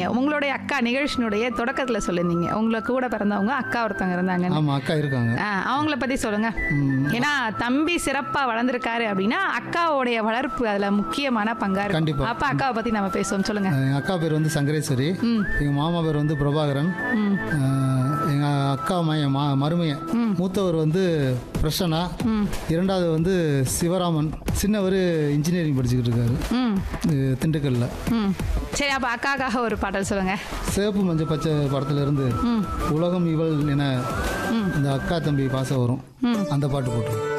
உங்களுடைய அக்கா நிகழ்ச்சியினுடைய தொடக்கத்தில் சொல்லியிருந்தீங்க உங்களுக்கு கூட பிறந்தவங்க அக்கா ஒருத்தவங்க இருந்தாங்க ஆமாம் அக்கா இருக்காங்க அவங்கள பற்றி சொல்லுங்க ஏன்னா தம்பி சிறப்பாக வளர்ந்துருக்காரு அப்படின்னா அக்காவுடைய வளர்ப்பு அதில் முக்கியமான பங்கா இருக்கு கண்டிப்பா. அப்போ அக்காவை பற்றி நம்ம பேசுவோம் சொல்லுங்க எங்கள் அக்கா பேர் வந்து சங்கரேஸ்வரி எங்கள் மாமா பேர் வந்து பிரபாகரன் எங்கள் அக்கா மையன் மா மருமையன் மூத்தவர் வந்து பிரசன்னா இரண்டாவது வந்து சிவராமன் சின்னவர் இன்ஜினியரிங் படிச்சுக்கிட்டு இருக்காரு ம் இது திண்டுக்கல்ல ம் சரி அப்போ அக்காக்காக ஒரு பாடல் சொல்லுங்க சிவப்பு மஞ்சள் பச்சை படத்துல இருந்து உலகம் இவள் என இந்த அக்கா தம்பி பாசம் வரும் அந்த பாட்டு போட்டு